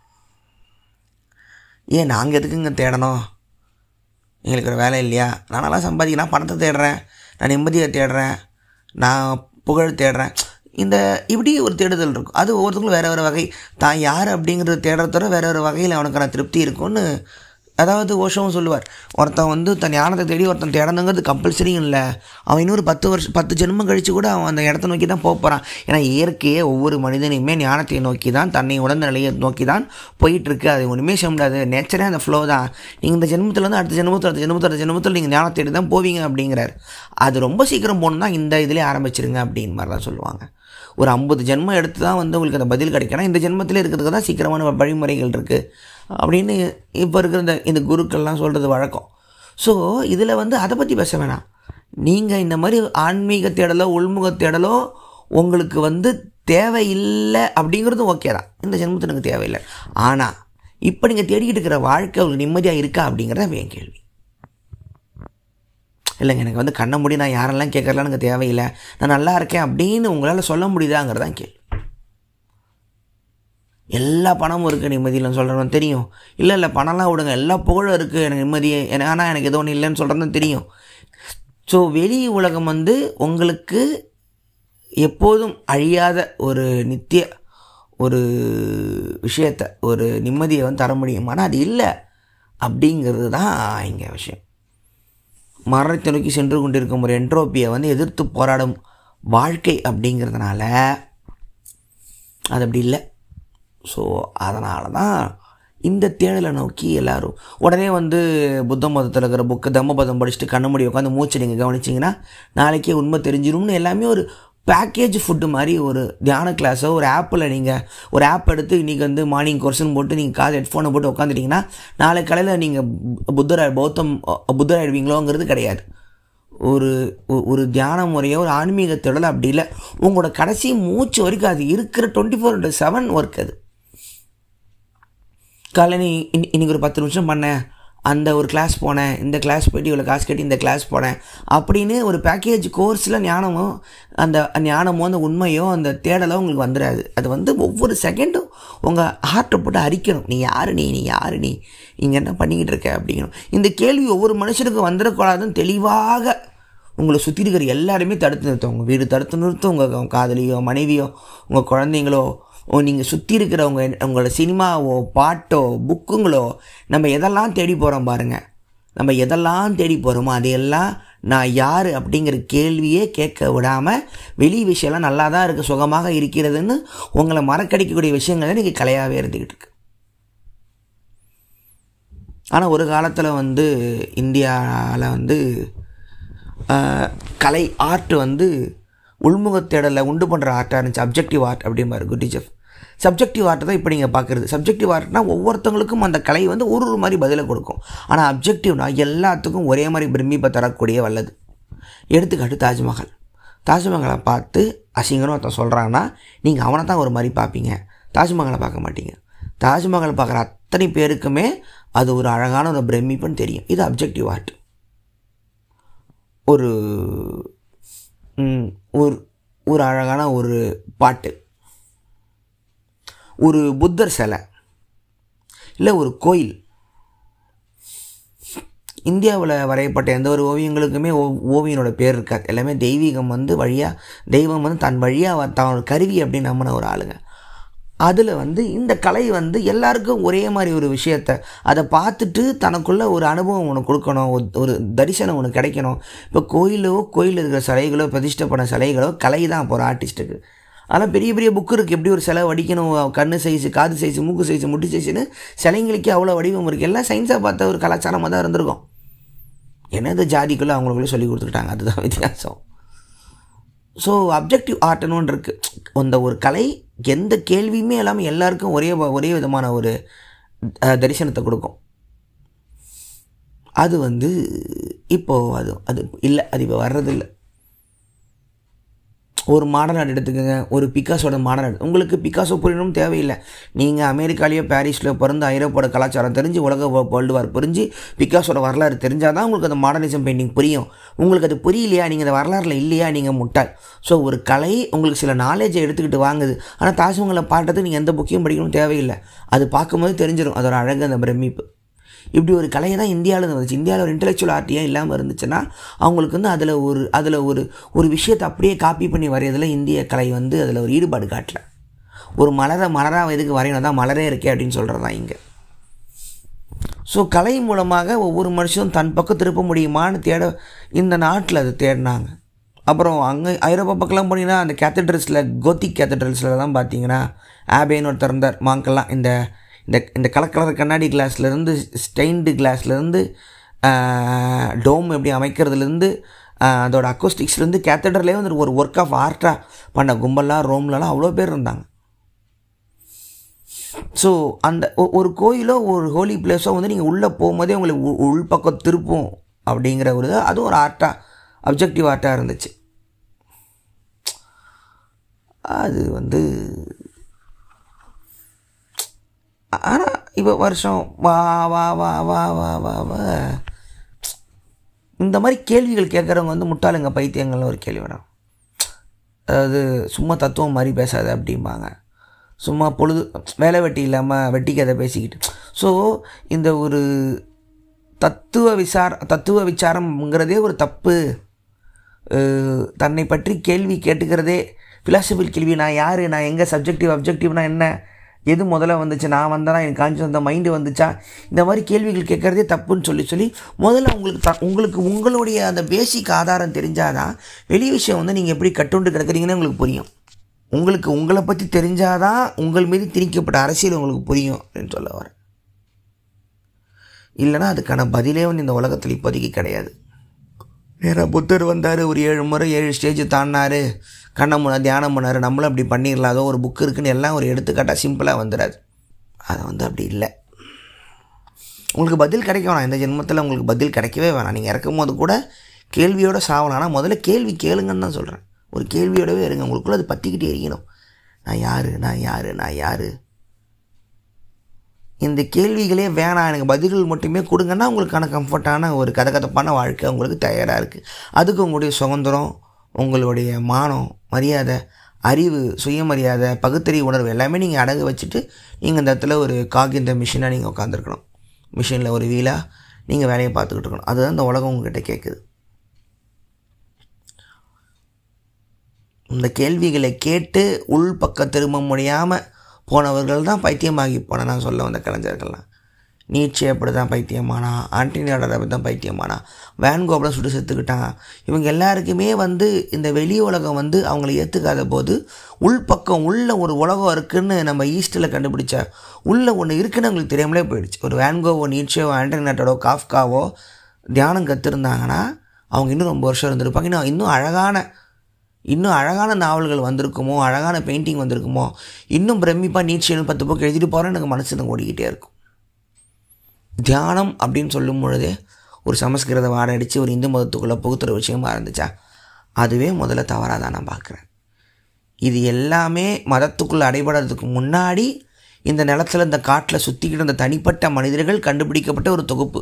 ஏன் நாங்கள் எதுக்குங்க தேடணும் எங்களுக்கு ஒரு வேலை இல்லையா நானெல்லாம் சம்பாதிக்க நான் பணத்தை தேடுறேன் நான் நிம்மதியை தேடுறேன் நான் புகழ் தேடுறேன் இந்த இப்படி ஒரு தேடுதல் இருக்கும் அது ஒவ்வொருத்தங்களும் வேறு வேறு வகை தான் யார் அப்படிங்கிறத தேடுறதோட வேறு வேறு வகையில் அவனுக்கான திருப்தி இருக்கும்னு அதாவது ஓஷோவும் சொல்லுவார் ஒருத்தன் வந்து தன் ஞானத்தை தேடி ஒருத்தன் தேடணுங்கிறது கம்பல்சரியும் இல்லை அவன் இன்னொரு பத்து வருஷம் பத்து ஜென்மம் கழித்து கூட அவன் அந்த இடத்த நோக்கி தான் போக போகிறான் ஏன்னா இயற்கையே ஒவ்வொரு மனிதனையுமே ஞானத்தை நோக்கி தான் தன்னை உடந்த நிலையை நோக்கி தான் போயிட்டுருக்கு அது ஒன்றுமே சொல்ல முடியாது நேச்சரே அந்த ஃப்ளோ தான் நீங்கள் இந்த ஜென்மத்துலேருந்து அடுத்த ஜென்மத்தில் அடுத்த ஜென்மத்தில் அடுத்த ஜென்மத்தில் நீங்கள் ஞானத்தை தேடி தான் போவீங்க அப்படிங்கிறார் அது ரொம்ப சீக்கிரம் போகணுன்னா இந்த இதிலே ஆரம்பிச்சிருங்க அப்படின்னு மாதிரி தான் சொல்லுவாங்க ஒரு ஐம்பது ஜென்மம் எடுத்து தான் வந்து உங்களுக்கு அந்த பதில் கிடைக்கணும் இந்த ஜென்மத்தில் இருக்கிறதுக்கு தான் சீக்கிரமான வழிமுறைகள் இருக்குது அப்படின்னு இப்போ இருக்கிற இந்த இந்த குருக்கள்லாம் சொல்கிறது வழக்கம் ஸோ இதில் வந்து அதை பற்றி பேச வேணாம் நீங்கள் இந்த மாதிரி ஆன்மீக தேடலோ உள்முக தேடலோ உங்களுக்கு வந்து தேவையில்லை அப்படிங்கிறதும் ஓகே தான் இந்த ஜென்மத்தில் எனக்கு தேவையில்லை ஆனால் இப்போ நீங்கள் தேடிக்கிட்டு இருக்கிற வாழ்க்கை உங்களுக்கு நிம்மதியாக இருக்கா அப்படிங்கிறத என் கேள்வி இல்லைங்க எனக்கு வந்து கண்ண முடி நான் யாரெல்லாம் கேட்கறலாம் எனக்கு தேவையில்லை நான் நல்லா இருக்கேன் அப்படின்னு உங்களால் சொல்ல முடியுதாங்கிறதான் கேள்வி எல்லா பணமும் இருக்குது நிம்மதியில் சொல்கிறவன் தெரியும் இல்லை இல்லை பணம்லாம் விடுங்க எல்லா புகழும் இருக்குது எனக்கு நிம்மதியே எனக்கு ஆனால் எனக்கு எதுவும் ஒன்றும் இல்லைன்னு சொல்கிறதும் தெரியும் ஸோ வெளி உலகம் வந்து உங்களுக்கு எப்போதும் அழியாத ஒரு நித்திய ஒரு விஷயத்தை ஒரு நிம்மதியை வந்து தர முடியும் ஆனால் அது இல்லை அப்படிங்கிறது தான் இங்கே விஷயம் மரணத்தை நோக்கி சென்று கொண்டிருக்கும் ஒரு என்ட்ரோப்பியை வந்து எதிர்த்து போராடும் வாழ்க்கை அப்படிங்கிறதுனால அது அப்படி இல்லை ஸோ அதனால தான் இந்த தேடலை நோக்கி எல்லோரும் உடனே வந்து புத்த மதத்தில் இருக்கிற புக்கு தம்மபதம் படிச்சுட்டு கண்ண முடி உட்காந்து மூச்சு நீங்கள் கவனிச்சிங்கன்னா நாளைக்கே உண்மை தெரிஞ்சிரும்னு எல்லாமே ஒரு பேக்கேஜ் ஃபுட்டு மாதிரி ஒரு தியான கிளாஸோ ஒரு ஆப்பில் நீங்கள் ஒரு ஆப் எடுத்து இன்றைக்கி வந்து மார்னிங் கோர்ஸ்னு போட்டு நீங்கள் காது ஹெட்ஃபோனை போட்டு உட்காந்துட்டிங்கன்னா நாளை காலையில் நீங்கள் புத்தர் பௌத்தம் புத்தர் ஆயிடுவீங்களோங்கிறது கிடையாது ஒரு ஒரு தியான முறையோ ஒரு ஆன்மீக தேடல் அப்படி இல்லை உங்களோட கடைசி மூச்சு வரைக்கும் அது இருக்கிற twenty four into seven work அது காலைல நீ இன் இன்றைக்கி ஒரு பத்து நிமிஷம் பண்ணேன் அந்த ஒரு கிளாஸ் போனேன் இந்த கிளாஸ் போய்ட்டு இவ்வளோ காசு கட்டி இந்த கிளாஸ் போனேன் அப்படின்னு ஒரு பேக்கேஜ் கோர்ஸில் ஞானமோ அந்த ஞானமோ அந்த உண்மையோ அந்த தேடலோ உங்களுக்கு வந்துடாது அது வந்து ஒவ்வொரு செகண்டும் உங்கள் ஹார்ட்டை போட்டு அரிக்கணும் நீ யார் நீ நீ யார் நீ இங்கே என்ன பண்ணிக்கிட்டு இருக்க அப்படிங்கணும் இந்த கேள்வி ஒவ்வொரு மனுஷனுக்கும் வந்துடக்கூடாதுன்னு தெளிவாக உங்களை சுற்றி இருக்கிற எல்லாருமே தடுத்து நிறுத்தும் உங்கள் வீடு தடுத்து நிறுத்தும் உங்கள் காதலியோ மனைவியோ உங்கள் குழந்தைங்களோ நீங்கள் சுற்றி இருக்கிறவங்க உங்களோட சினிமாவோ பாட்டோ புக்குங்களோ நம்ம எதெல்லாம் தேடி போகிறோம் பாருங்கள் நம்ம எதெல்லாம் தேடி போகிறோமோ அதையெல்லாம் நான் யார் அப்படிங்கிற கேள்வியே கேட்க விடாமல் வெளி விஷயம்லாம் நல்லா தான் இருக்குது சுகமாக இருக்கிறதுன்னு உங்களை மறக்கடிக்கக்கூடிய விஷயங்கள் தான் நீங்கள் கலையாகவே இருந்துக்கிட்டு இருக்கு ஆனால் ஒரு காலத்தில் வந்து இந்தியாவில் வந்து கலை ஆர்ட் வந்து உள்முகத்தேடலை உண்டு பண்ணுற ஆர்ட்டாக இருந்துச்சு அப்ஜெக்டிவ் ஆர்ட் அப்படிம்பாரு குட்டிஜெஃப் சப்ஜெக்டிவ் ஆர்ட்டை தான் இப்போ நீங்கள் பார்க்குறது சப்ஜெக்டிவ் ஆர்ட்னா ஒவ்வொருத்தவங்களுக்கும் அந்த கலை வந்து ஒரு ஒரு மாதிரி பதிலை கொடுக்கும் ஆனால் அப்ஜெக்டிவ்னா எல்லாத்துக்கும் ஒரே மாதிரி பிரமிப்பை தரக்கூடிய வல்லது எடுத்துக்காட்டு தாஜ்மஹால் தாஜ்மஹாலை பார்த்து அசிங்கன்னு ஒருத்தன் சொல்கிறான்னா நீங்கள் அவனை தான் ஒரு மாதிரி பார்ப்பீங்க தாஜ்மஹாலை பார்க்க மாட்டீங்க தாஜ்மஹால் பார்க்குற அத்தனை பேருக்குமே அது ஒரு அழகான ஒரு பிரமிப்புன்னு தெரியும் இது அப்ஜெக்டிவ் ஆர்ட் ஒரு ஒரு ஒரு அழகான ஒரு பாட்டு ஒரு புத்தர் சிலை இல்லை ஒரு கோயில் இந்தியாவில் வரையப்பட்ட எந்த ஒரு ஓவியங்களுக்குமே ஓ ஓவியனோட பேர் இருக்காது எல்லாமே தெய்வீகம் வந்து வழியாக தெய்வம் வந்து தன் வழியாக தான் ஒரு கருவி அப்படின்னு நம்பின ஒரு ஆளுங்க அதில் வந்து இந்த கலை வந்து எல்லாருக்கும் ஒரே மாதிரி ஒரு விஷயத்த அதை பார்த்துட்டு தனக்குள்ள ஒரு அனுபவம் ஒன்று கொடுக்கணும் ஒரு தரிசனம் ஒன்று கிடைக்கணும் இப்போ கோயிலோ கோயில் இருக்கிற சிலைகளோ பிரதிஷ்டை பண்ண சிலைகளோ கலை தான் இப்போ ஒரு ஆர்டிஸ்ட்டுக்கு ஆனால் பெரிய பெரிய புக்கு இருக்குது எப்படி ஒரு சிலை வடிக்கணும் கண்ணு சைஸு காது சைஸு மூக்கு சைஸு முட்டி சைஸுன்னு சிலைங்களுக்கே அவ்வளோ வடிவம் இருக்குது எல்லாம் சயின்ஸாக பார்த்த ஒரு கலாச்சாரமாக தான் இருந்திருக்கும் என்னது ஜாதிக்குள்ளே அவங்களுக்குள்ளே சொல்லி கொடுத்துக்கிட்டாங்க அதுதான் வித்தியாசம் ஸோ அப்ஜெக்டிவ் ஆர்ட்னு ஒன்று இருக்குது அந்த ஒரு கலை எந்த கேள்வியுமே இல்லாமல் எல்லாருக்கும் ஒரே வ- ஒரே விதமான ஒரு அஹ், தரிசனத்தை கொடுக்கும் அது வந்து இப்போது அது அது இல்லை அது இப்போ வர்றதில்லை ஒரு மாடல் ஆர்ட் எடுத்துக்கோங்க ஒரு பிகாஸோட மாடல் ஆர்ட் உங்களுக்கு பிகாசோ புரியணும் தேவையில்லை நீங்கள் அமெரிக்காலேயோ பாரிஸ்லையோ பிறந்து ஐரோப்பாவோட கலாச்சாரம் தெரிஞ்சு உலக வேர்ல்டு வார் புரிஞ்சு பிகாஸோட வரலாறு தெரிஞ்சால் தான் உங்களுக்கு அந்த மாடர்னிசம் பெயிண்டிங் புரியும் உங்களுக்கு அது புரியலையா நீங்கள் அந்த வரலாறுல இல்லையா நீங்கள் முட்டாள் ஸோ ஒரு கலை உங்களுக்கு சில நாலேஜை எடுத்துக்கிட்டு வாங்குது ஆனால் தாஜ்மஹலை பாட்டத்துக்கு நீங்கள் எந்த புக்கையும் படிக்கணும் தேவையில்லை அது பார்க்கும்போது தெரிஞ்சிடும் அதோட அழகு அந்த பிரமிப்பு இப்படி ஒரு கலையை தான் இந்தியாவில் வந்துச்சு இந்தியாவில் ஒரு இன்டெலெக்சுவல் ஆர்ட் ஏன் இல்லாமல் இருந்துச்சுன்னா அவங்களுக்கு வந்து அதில் ஒரு அதில் ஒரு ஒரு விஷயத்தை அப்படியே காப்பி பண்ணி வரையறதுல இந்திய கலை வந்து அதில் ஒரு ஈடுபாடு காட்டல ஒரு மலரை மலராக எதுக்கு வரையணும் தான் மலரே இருக்கே அப்படின்னு சொல்கிறது தான் இங்கே ஸோ கலை மூலமாக ஒவ்வொரு மனுஷனும் தன் பக்கம் திருப்ப முடியுமான்னு தேட இந்த நாட்டில் அது தேடினாங்க அப்புறம் அங்கே ஐரோப்பா பக்கம்லாம் போனீங்கன்னா அந்த கேத்தட்ரல்ஸில் கோத்திக் கேத்தட்ரல்ஸில் தான் பார்த்தீங்கன்னா ஆபேன்னு ஒருத்தர் இருந்தார் மாங்கெல்லாம் இந்த இந்த இந்த கலர் கலர் கண்ணாடி கிளாஸ்லேருந்து ஸ்டெயின்டு கிளாஸ்லேருந்து டோம் எப்படி அமைக்கிறதுலேருந்து அதோட அக்கோஸ்டிக்ஸ்லேருந்து கேத்தட்ரலே வந்து ஒரு ஒர்க் ஆஃப் ஆர்ட்டாக பண்ண கும்பல்லாம் ரோம்லலாம் அவ்வளோ பேர் இருந்தாங்க ஸோ அந்த ஒ- ஒரு கோயிலோ ஒரு ஹோலி பிளேஸோ வந்து நீங்கள் உள்ளே போகும்போதே உங்களுக்கு உ- உள்பக்கம் திருப்பும் அப்படிங்கிற ஒரு இது அதுவும் ஒரு ஆர்ட்டாக அப்ஜெக்டிவ் ஆர்ட்டாக இருந்துச்சு அது வந்து ஆனால் இப்போ வருஷம் வா வா வா வா வா வா வா இந்த மாதிரி கேள்விகள் கேட்குறவங்க வந்து முட்டாளுங்க பைத்தியங்கள்னு ஒரு கேள்வி வரும் அதாவது சும்மா தத்துவம் மாதிரி பேசாத அப்படிம்பாங்க சும்மா பொழுது வேலை வெட்டி இல்லாமல் வெட்டி கதை பேசிக்கிட்டு ஸோ இந்த ஒரு தத்துவ விசார தத்துவ விசாரம்ங்கிறதே ஒரு தப்பு அஹ், தன்னை பற்றி கேள்வி கேட்டுக்கிறதே ஃபிலாசபில் கேள்வி நான் யார் நான் எங்கே சப்ஜெக்டிவ் அப்ஜெக்டிவ்னா என்ன எது முதல்ல வந்துச்சு நான் வந்தேனா எனக்கு காஞ்சி வந்த மைண்டு வந்துச்சா இந்த மாதிரி கேள்விகள் கேட்குறதே தப்புன்னு சொல்லி சொல்லி முதல்ல உங்களுக்கு த உங்களுக்கு உங்களுடைய அந்த பேசிக் ஆதாரம் தெரிஞ்சாதான் வெளி விஷயம் வந்து நீங்கள் எப்படி கட்டுண்டு கிடக்குறீங்கன்னு உங்களுக்கு புரியும் உங்களுக்கு உங்களை பற்றி தெரிஞ்சாதான் உங்கள் மீது திணிக்கப்பட்ட அரசியல் உங்களுக்கு புரியும் அப்படின்னு சொல்ல வரேன் இல்லைன்னா அதுக்கான பதிலே வந்து இந்த உலகத்தில் இப்போதைக்கு கிடையாது நேராக புத்தர் வந்தார் ஒரு ஏழு முறை ஏழு ஸ்டேஜ் தாண்டினார் கண்ணை முன்னா தியானம் பண்ணார் நம்மளும் அப்படி பண்ணிடலாம் அதோ ஒரு புக்கு இருக்குன்னு எல்லாம் ஒரு எடுத்துக்காட்டாக சிம்பிளாக வந்துடாது அது வந்து அப்படி இல்லை உங்களுக்கு பதில் கிடைக்க வேணாம் இந்த ஜென்மத்தில் உங்களுக்கு பதில் கிடைக்கவே வேணாம் நீங்கள் இறக்கும் போது கூட கேள்வியோட சாவலாம் ஆனால் முதல்ல கேள்வி கேளுங்கன்னு தான் சொல்கிறேன் ஒரு கேள்வியோடவே இருங்க உங்களுக்குள்ள அது பற்றிக்கிட்டே இருக்கணும் நான் யார் நான் யார் நான் யார் இந்த கேள்விகளே வேணாம் எனக்கு பதில்கள் மட்டுமே கொடுங்கன்னா உங்களுக்கான கம்ஃபர்ட்டான ஒரு கதகதப்பான வாழ்க்கை உங்களுக்கு தயாராக இருக்குது அதுக்கு உங்களுடைய சுதந்திரம் உங்களுடைய மானம் மரியாதை அறிவு சுயமரியாதை பகுத்தறிவு உணர்வு எல்லாமே நீங்கள் அடகு வச்சுட்டு நீங்கள் இந்த இடத்துல ஒரு காகிந்த மிஷினாக நீங்கள் உட்காந்துருக்கணும் மிஷினில் ஒரு வீலாக நீங்கள் வேலையை பார்த்துக்கிட்டு இருக்கணும் அதுதான் இந்த உலகம் உங்ககிட்ட கேட்குது இந்த கேள்விகளை கேட்டு உள் பக்கம் திரும்ப முடியாமல் போனவர்கள் தான் பைத்தியமாகி போன நான் சொல்ல வந்த கலைஞர்கள்லாம் நீச்சே அப்படி தான் பைத்தியமானா ஆண்டனியோட அப்படி தான் பைத்தியமானா வேன்கோபுரம் சுட்டு செத்துக்கிட்டான் இவங்க எல்லாருக்குமே வந்து இந்த வெளி உலகம் வந்து அவங்கள ஏற்றுக்காத போது உள்பக்கம் உள்ள ஒரு உலகம் இருக்குன்னு நம்ம ஈஸ்டில் கண்டுபிடிச்ச உள்ள ஒன்று இருக்குன்னு அவங்களுக்கு தெரியாமலே போயிடுச்சு ஒரு வேன்கோவோ நீச்சோ ஆண்டனியோட்டோ காஃப்காவோ தியானம் கற்றுருந்தாங்கன்னா அவங்க இன்னும் ரொம்ப வருஷம் இருந்திருப்பாங்க இன்னும் இன்னும் அழகான இன்னும் அழகான நாவல்கள் வந்திருக்குமோ அழகான பெயிண்டிங் வந்திருக்குமோ இன்னும் பிரமிப்பாக நீச்சல் பத்து புக்கு எழுதிட்டு போகிறேன் எனக்கு மனசு ஓடிக்கிட்டே இருக்கும் தியானம் அப்படின்னு சொல்லும் பொழுதே ஒரு சமஸ்கிருத வாடை அடித்து ஒரு இந்து மதத்துக்குள்ளே புகுத்துற விஷயமா இருந்துச்சா அதுவே முதல்ல தவறாக தான் நான் பார்க்குறேன் இது எல்லாமே மதத்துக்குள்ளே அடைபடுறதுக்கு முன்னாடி இந்த நிலத்துல இந்த காட்டில் சுற்றிக்கிட்டு இருந்த தனிப்பட்ட மனிதர்கள் கண்டுபிடிக்கப்பட்ட ஒரு தொகுப்பு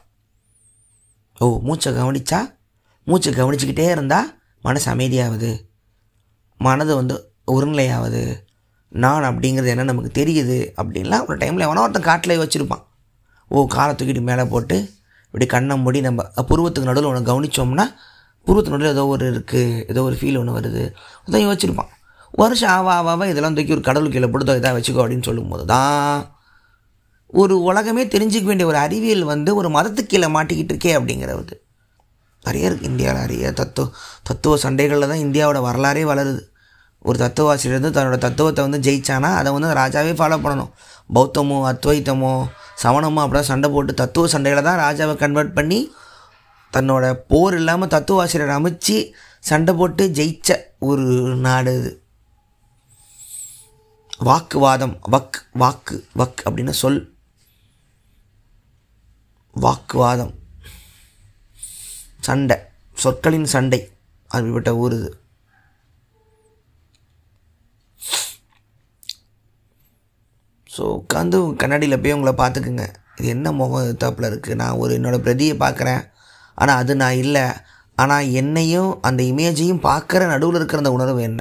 ஓ மூச்சை கவனிச்சா மூச்சை கவனிச்சுக்கிட்டே இருந்தால் மனசு அமைதியாகுது மனது வந்து ஒருநிலையாகுது நான் அப்படிங்கிறது என்ன நமக்கு தெரியுது அப்படின்லாம் ஒரு டைமில் எவனோ ஒருத்தன் காட்டில் வச்சுருப்பான் ஓ காலை தூக்கிட்டு மேலே போட்டு இப்படி கண்ணை மூடி நம்ம புருவத்துக்கு நடுவில் ஒன்று கவனித்தோம்னா புருவத்துக்கு நடுவில் ஏதோ ஒரு இருக்குது ஏதோ ஒரு ஃபீல் ஒன்று வருது அதான் வச்சுருப்பான் வருஷம் ஆவா ஆவாவா இதெல்லாம் தூக்கி ஒரு கடவுள் கீழே போட்டு இதாக வச்சுக்கோ அப்படின்னு சொல்லும்போது தான் ஒரு உலகமே தெரிஞ்சுக்க வேண்டிய ஒரு அறிவியல் வந்து ஒரு மதத்துக்கு கீழே மாட்டிக்கிட்டு இருக்கே அப்படிங்கிறது நிறைய இருக்குது இந்தியாவில் நிறைய தத்துவ தத்துவ சண்டைகளில் தான் இந்தியாவோட வரலாறே வளருது ஒரு தத்துவாசிரியர் வந்து தன்னோட தத்துவத்தை வந்து ஜெயிச்சானா அதை வந்து ராஜாவே ஃபாலோ பண்ணணும் பௌத்தமோ அத்வைத்தமோ சமணமோ அப்படியே சண்டை போட்டு தத்துவ சண்டைகளை தான் ராஜாவை கன்வெர்ட் பண்ணி தன்னோட போர் இல்லாமல் தத்துவாசிரியர் அமைச்சு சண்டை போட்டு ஜெயிச்ச ஒரு நாடு இது வாக்குவாதம் வக் வாக்கு வக் அப்படின்னு சொல் வாக்குவாதம் சண்டை சொற்களின் சண்டை அப்படிப்பட்ட ஊர் இது ஸோ உட்காந்து கண்ணாடியில் போய் உங்களை பார்த்துக்குங்க இது என்ன முகம் எத்தாப்பில் இருக்குது நான் ஒரு என்னோடய பிரதியை பார்க்குறேன் ஆனால் அது நான் இல்லை ஆனால் என்னையும் அந்த இமேஜையும் பார்க்குற நடுவில் இருக்கிற அந்த உணர்வு என்ன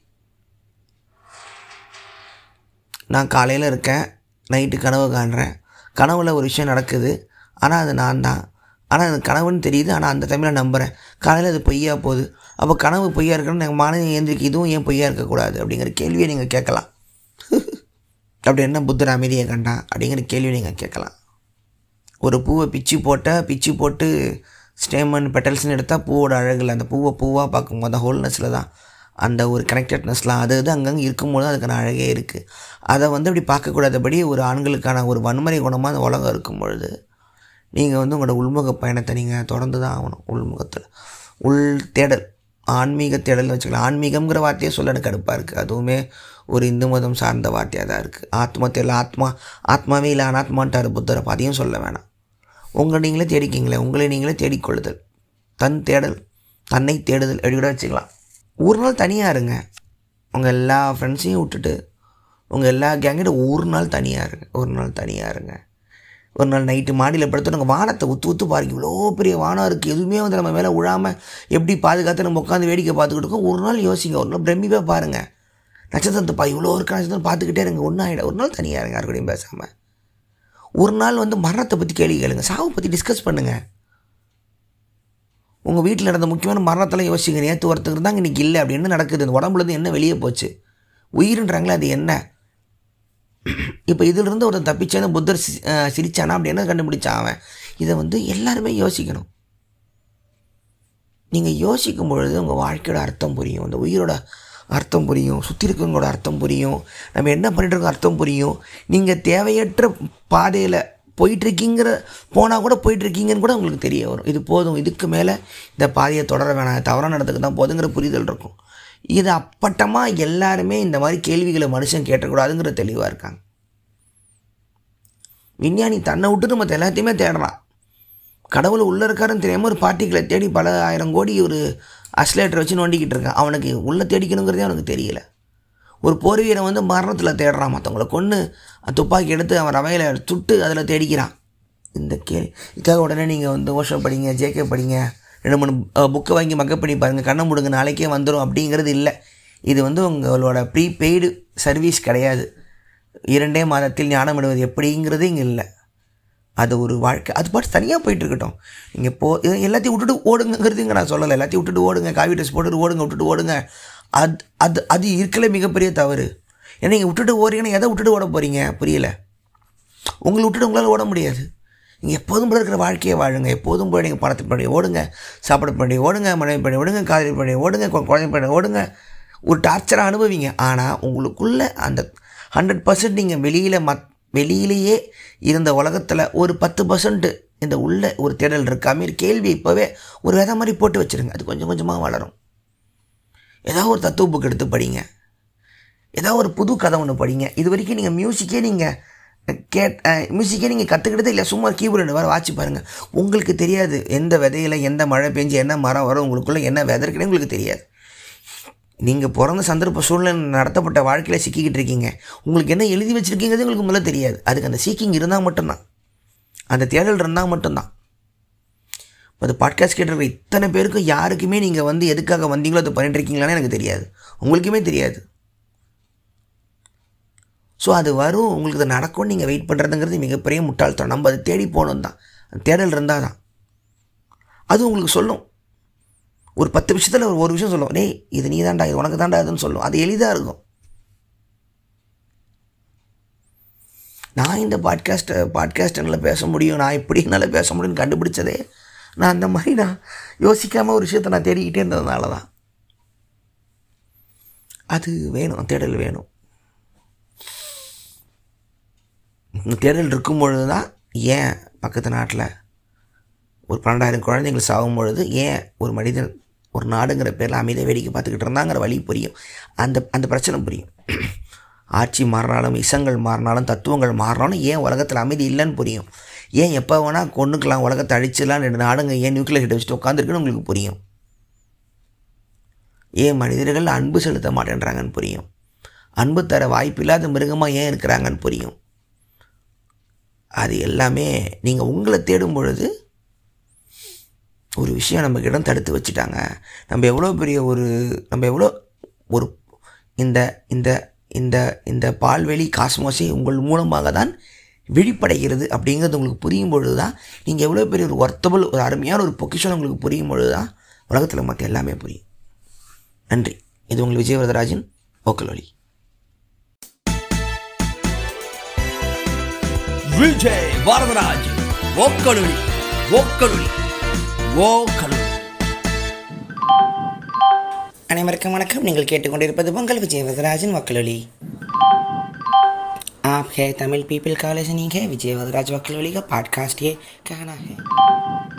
நான் காலையில் இருக்கேன் நைட்டு கனவு காண்றேன் கனவில் ஒரு விஷயம் நடக்குது ஆனால் அது நான் தான் ஆனால் அது கனவுன்னு தெரியுது ஆனால் அந்த டைமில் நம்புகிறேன் காலையில் அது பொய்யா போகுது அப்போ கனவு பொய்யா இருக்கணும்னு எங்கள் மாணவி ஏந்திரிக்கு இதுவும் ஏன் பொய்யா இருக்கக்கூடாது அப்படிங்கிற கேள்வியை நீங்கள் கேட்கலாம் அப்படி என்ன புத்தர் அமைதியை கண்டான் அப்படிங்கிற கேள்வி நீங்கள் கேட்கலாம் ஒரு பூவை பிச்சு போட்டால் பிச்சு போட்டு ஸ்டேமன் பெட்டல்ஸ்னு எடுத்தால் பூவோட அழகில் அந்த பூவை பூவாக பார்க்கும்போது அந்த ஹோல்னஸில் தான் அந்த ஒரு கனெக்டட்னஸ்லாம் அது அது அங்கங்கே இருக்கும்போது அதுக்கான அழகே இருக்குது அதை வந்து அப்படி பார்க்கக்கூடாதபடி ஒரு ஆண்களுக்கான ஒரு வன்முறை குணமாக அந்த உலகம் இருக்கும் பொழுது நீங்கள் வந்து உங்களோட உள்முக பயணத்தை நீங்கள் தொடர்ந்து தான் ஆகணும் உள்முகத்தில் உள் தேடல் ஆன்மீக தேடல்னு வச்சுக்கலாம் ஆன்மீகம்ங்கிற வார்த்தையே சொல்ல எனக்கு கடுப்பாக இருக்குது அதுவுமே ஒரு இந்து மதம் சார்ந்த வார்த்தையாக தான் இருக்குது ஆத்மா தேடல் ஆத்மா ஆத்மாவே இல்லை அனாத்மான்ட்டார் புத்தர் அப்போ அதையும் சொல்ல வேணாம் உங்களை நீங்களே தேடிக்கிங்களே உங்களை நீங்களே தேடிக்கொள்ளுதல் தன் தேடல் தன்னை தேடுதல் எப்படி கூட வச்சுக்கலாம் ஒரு நாள் தனியாக இருங்க உங்கள் எல்லா ஃப்ரெண்ட்ஸையும் விட்டுட்டு உங்கள் எல்லா கேங்கிட்ட ஒரு நாள் தனியாக இருங்க ஒரு நாள் தனியாக இருங்க ஒரு நாள் நைட்டு மாடியில் படுத்து நாங்கள் வானத்தை உத்து உத்து பாருங்க இவ்வளோ பெரிய வானம் இருக்குது எதுவுமே வந்து நம்ம மேலே விழாமல் எப்படி பாதுகாத்து நம்ம உட்காந்து வேடிக்கை பார்த்துக்கிட்டு இருக்கோம் ஒரு நாள் யோசிங்க ஒரு நாள் பிரமிப்பாக பாருங்கள் நட்சத்திரத்தை பா இவ்வளோ இருக்க நட்சத்திரம் பார்த்துக்கிட்டே இருங்க ஒன்றும் ஆகிட ஒரு நாள் தனியாக இருங்க யாருக்கூடையும் பேசாமல் ஒரு நாள் வந்து மரணத்தை பற்றி கேள்வி கேளுங்க சாவை பற்றி டிஸ்கஸ் பண்ணுங்கள் உங்கள் வீட்டில் நடந்த முக்கியமான மரணத்தெல்லாம் யோசிங்க நேற்று ஒருத்தர் இருந்தாங்க இன்றைக்கி இல்லை அப்படின்னு நடக்குது இந்த உடம்புலேருந்து என்ன வெளியே போச்சு உயிருன்றாங்களே அது என்ன இப்போ இதிலிருந்து ஒருத்தன் தப்பிச்சேன்னு புத்தர் சி- அஹ் சிரிச்சானா அப்படி என்ன கண்டுபிடிச்சான் அவன் இதை வந்து எல்லாருமே யோசிக்கணும் நீங்கள் யோசிக்கும் பொழுது உங்கள் வாழ்க்கையோட அர்த்தம் புரியும் அந்த உயிரோட அர்த்தம் புரியும் சுற்றி இருக்கவங்களோட அர்த்தம் புரியும் நம்ம என்ன பண்ணிட்டு இருக்கோம் அர்த்தம் புரியும் நீங்கள் தேவையற்ற பாதையில் போயிட்டுருக்கீங்கிற போனால் கூட போயிட்டுருக்கீங்கன்னு கூட உங்களுக்கு தெரிய வரும் இது போதும் இதுக்கு மேலே இந்த பாதையை தொடர வேணாம் தவறான இடத்துக்கு தான் போதுங்கிற புரிதல் இருக்கும் இது அப்பட்டமாக எல்லாருமே இந்த மாதிரி கேள்விகளை மனுஷன் கேட்டக்கூடாதுங்கிற தெளிவாக இருக்காங்க விஞ்ஞானி தன்னை விட்டு மற்ற எல்லாத்தையுமே தேடுறான் கடவுள் உள்ளே இருக்காருன்னு தெரியாமல் ஒரு பார்ட்டிகளை தேடி பல ஆயிரம் கோடி ஒரு அஸ்லேட்டர் வச்சு நோண்டிக்கிட்டு இருக்கான் அவனுக்கு உள்ளே தேடிக்கணுங்கிறதே அவனுக்கு தெரியல ஒரு போர் வீரன் வந்து மரணத்தில் தேடுறான் மற்றவங்கள கொன்று துப்பாக்கி எடுத்து அவன் ரவையில் சுட்டு அதில் தேடிக்கிறான் இந்த கே இதுக்காக உடனே நீங்கள் வந்து ஓஷோ படிங்க ஜேகே படிங்க ரெண்டு மூணு புக்கை வாங்கி மக்கப் பண்ணி பாருங்கள் கண்ணை முடுங்க நாளைக்கே வந்துடும் அப்படிங்கிறது இல்லை இது வந்து உங்களோட ப்ரீபெய்டு சர்வீஸ் கிடையாது இரண்டே மாதத்தில் ஞானம் விடுவது எப்படிங்கிறது இங்கே இல்லை அது ஒரு வாழ்க்கை அது பாட்டு தனியாக போயிட்டு இருக்கட்டும் நீங்கள் போ இது எல்லாத்தையும் விட்டுட்டு ஓடுங்கிறது இங்கே நான் சொல்லலை எல்லாத்தையும் விட்டுட்டு ஓடுங்க காவி ட்ரெஸ் போட்டுட்டு ஓடுங்க விட்டுட்டு ஓடுங்க அது அது அது இருக்கல மிகப்பெரிய தவறு ஏன்னா நீங்கள் விட்டுட்டு ஓடுறீங்கன்னா எதை விட்டுட்டு ஓட போகிறீங்க புரியல உங்களை விட்டுட்டு உங்களால் ஓட முடியாது நீங்கள் எப்போதும் போல இருக்கிற வாழ்க்கையை வாழுங்க எப்போதும் போய் நீங்கள் பணத்தை பண்ணி ஓடுங்க சாப்பிட பண்ணி ஓடுங்க மனைவி பண்ணி ஓடுங்க காதலி பண்ணி ஓடுங்க கு- குழந்தை பண்ணி ஓடுங்க ஒரு டார்ச்சராக அனுபவிங்க ஆனால் உங்களுக்குள்ள அந்த ஹண்ட்ரட் பர்சன்ட் நீங்கள் வெளியில் மத் வெளியிலேயே இருந்த உலகத்தில் ஒரு பத்து பர்சன்ட் இந்த உள்ள ஒரு தேடல் இருக்கா மாரி கேள்வி இப்போவே ஒரு விதை மாதிரி போட்டு வச்சுருங்க அது கொஞ்சம் கொஞ்சமாக வளரும் ஏதாவது ஒரு தத்துவ புக் எடுத்து படிங்க ஏதாவது ஒரு புது கதை ஒன்று படிங்க இது வரைக்கும் நீங்கள் மியூசிக்கே நீங்கள் கேட் மியூசிக்கே நீங்கள் கற்றுக்கிட்டதே இல்லை சும்மா கீபோர்டு ரெண்டு வாரம் வாட்சி பாருங்கள் உங்களுக்கு தெரியாது எந்த விதையில் எந்த மழை பெஞ்சு என்ன மரம் வரும் உங்களுக்குள்ளே என்ன வெதை இருக்குன்னு உங்களுக்கு தெரியாது நீங்கள் பிறந்த சந்தர்ப்ப சூழ்நிலை நடத்தப்பட்ட வாழ்க்கையில் சிக்கிக்கிட்டு இருக்கீங்க உங்களுக்கு என்ன எழுதி வச்சுருக்கீங்கிறது உங்களுக்கு முதல்ல தெரியாது அதுக்கு அந்த சீக்கிங் இருந்தால் மட்டும்தான் அந்த தேடல் இருந்தால் மட்டும்தான் இப்போ அது பாட்காஸ்ட் கேட்டுருக்க இத்தனை பேருக்கு யாருக்குமே நீங்கள் வந்து எதுக்காக வந்தீங்களோ அதை பண்ணிட்டு இருக்கீங்களான்னு எனக்கு தெரியாது உங்களுக்குமே தெரியாது ஸோ அது வரும் உங்களுக்கு அது நடக்கும்னு நீங்கள் வெயிட் பண்ணுறதுங்கிறது மிகப்பெரிய முட்டாள்தனம் நம்ம அதை தேடி போகணும் தான் அந்த தேடல் இருந்தால் தான் அது உங்களுக்கு சொல்லும் ஒரு பத்து விஷயத்தில் ஒரு ஒரு விஷயம் சொல்லும் டேய் இது நீ தான்டா இது உனக்கு தான்டா அதுன்னு சொல்லும் அது எளிதாக இருக்கும் நான் இந்த பாட்காஸ்ட்டை பாட்காஸ்ட் என்னால் பேச முடியும் நான் எப்படி என்னால் பேச முடியும்னு கண்டுபிடிச்சதே நான் அந்த மாதிரி நான் யோசிக்காமல் ஒரு விஷயத்தை நான் தேடிக்கிட்டே இருந்ததுனால தான் அது வேணும் தேடல் வேணும் இந்த தேடல் இருக்கும் பொழுது தான் ஏன் பக்கத்து நாட்டில் ஒரு பன்னெண்டாயிரம் குழந்தைகள் சாகும் பொழுது ஏன் ஒரு மனிதன் ஒரு நாடுங்கிற பேரில் அமைதியாக வேடிக்கை பார்த்துக்கிட்டு இருந்தாங்கிற வழி புரியும் அந்த அந்த பிரச்சனை புரியும் ஆட்சி மாறினாலும் இசங்கள் மாறினாலும் தத்துவங்கள் மாறினாலும் ஏன் உலகத்தில் அமைதி இல்லைன்னு புரியும் ஏன் எப்போ வேணால் கொண்டுக்கலாம் உலகத்தை அழிச்சிடலாம் ரெண்டு நாடுங்க ஏன் நியூக்ளியர் ஹிட் வச்சுட்டு உட்காந்துருக்குன்னு உங்களுக்கு புரியும் ஏன் மனிதர்கள் அன்பு செலுத்த மாட்டேன்றாங்கன்னு புரியும் அன்பு தர வாய்ப்பில்லாத மிருகமாக ஏன் இருக்கிறாங்கன்னு புரியும் அது எல்லாமே நீங்கள் உங்களை தேடும் பொழுது ஒரு விஷயம் நம்ம இடம் தடுத்து வச்சுட்டாங்க நம்ம எவ்வளோ பெரிய ஒரு நம்ம எவ்வளோ ஒரு இந்த இந்த இந்த இந்த பால்வெளி காஸ்மோஸை உங்கள் மூலமாக தான் விழிப்படைகிறது அப்படிங்கிறது உங்களுக்கு புரியும் பொழுது தான் நீங்கள் எவ்வளோ பெரிய ஒரு ஒர்த்தபிள் ஒரு அருமையான ஒரு பொக்கிஷன் உங்களுக்கு புரியும் பொழுது தான் உலகத்தில் மற்ற எல்லாமே புரியும் நன்றி இது உங்கள் விஜயவரதராஜன் ஓக்கல் ஒலி விஜய் வரதராஜ் ஓக்கலுளி ஓக்கலுளி ஓக்கலுளி அனைவருக்கும் வணக்கம் நீங்கள் கேட்டுக்கொண்டிருப்பது பொங்கல் விஜய் வரதராஜன் वकलोली आप है तमिल पीपल कॉलेज नहीं है विजय वरदराज वकलोली का पॉडकास्ट ये कहना है